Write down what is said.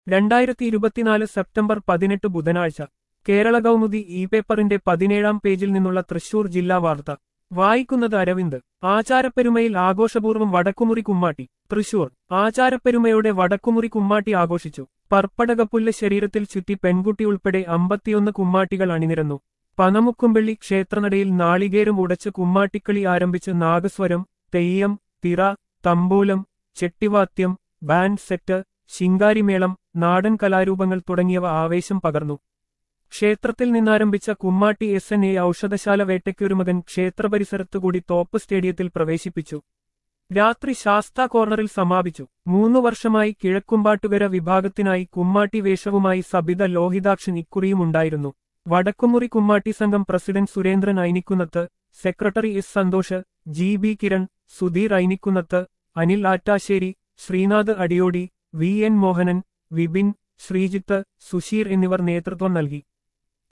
രണ്ടായിരത്തി ഇരുപത്തിനാല് സെപ്റ്റംബർ പതിനെട്ട് ബുധനാഴ്ച കേരള കൗമുദി ഇ പേപ്പറിന്റെ പതിനേഴാം പേജിൽ നിന്നുള്ള തൃശൂർ ജില്ലാ വാർത്ത വായിക്കുന്നത് അരവിന്ദ് ആചാരപ്പെരുമയിൽ ആഘോഷപൂർവ്വം വടക്കുമുറി കുമ്മാട്ടി തൃശൂർ ആചാരപ്പെരുമയോടെ വടക്കുമുറി കുമ്മാട്ടി ആഘോഷിച്ചു പർപ്പടകപ്പുല്ല് ശരീരത്തിൽ ചുറ്റി പെൺകുട്ടി ഉൾപ്പെടെ അമ്പത്തിയൊന്ന് കുമ്മാട്ടികൾ അണിനിരന്നു പനമുക്കുംപള്ളി ക്ഷേത്രനടയിൽ നാളികേരം ഉടച്ച് കുമ്മാട്ടിക്കളി ആരംഭിച്ച് നാഗസ്വരം തെയ്യം തിറ തമ്പൂലം ചെട്ടിവാദ്യം ബാൻഡ് സെറ്റ് ശിങ്കാരിമേളം നാടൻ കലാരൂപങ്ങൾ തുടങ്ങിയവ ആവേശം പകർന്നു ക്ഷേത്രത്തിൽ നിന്നാരംഭിച്ച കുമ്മാട്ടി എസ് എൻ എ ഔഷധശാല വേട്ടയ്ക്കൊരു മകൻ ക്ഷേത്രപരിസരത്തുകൂടി തോപ്പ് സ്റ്റേഡിയത്തിൽ പ്രവേശിപ്പിച്ചു രാത്രി ശാസ്ത കോർണറിൽ സമാപിച്ചു മൂന്നു വർഷമായി കിഴക്കുമ്പാട്ടുകര വിഭാഗത്തിനായി കുമ്മാട്ടി വേഷവുമായി സബിത ലോഹിതാക്ഷൻ ഇക്കുറിയും ഉണ്ടായിരുന്നു വടക്കുമുറി കുമ്മാട്ടി സംഘം president Surendran Ainikkunnath secretary S Santhosh G B Kiran Sudheer Ainikkunnath Anil Attassery Sreenath Adiyodi V N Mohanan Vipin Sreejith Susheer എന്നിവർ നേതൃത്വം നൽകി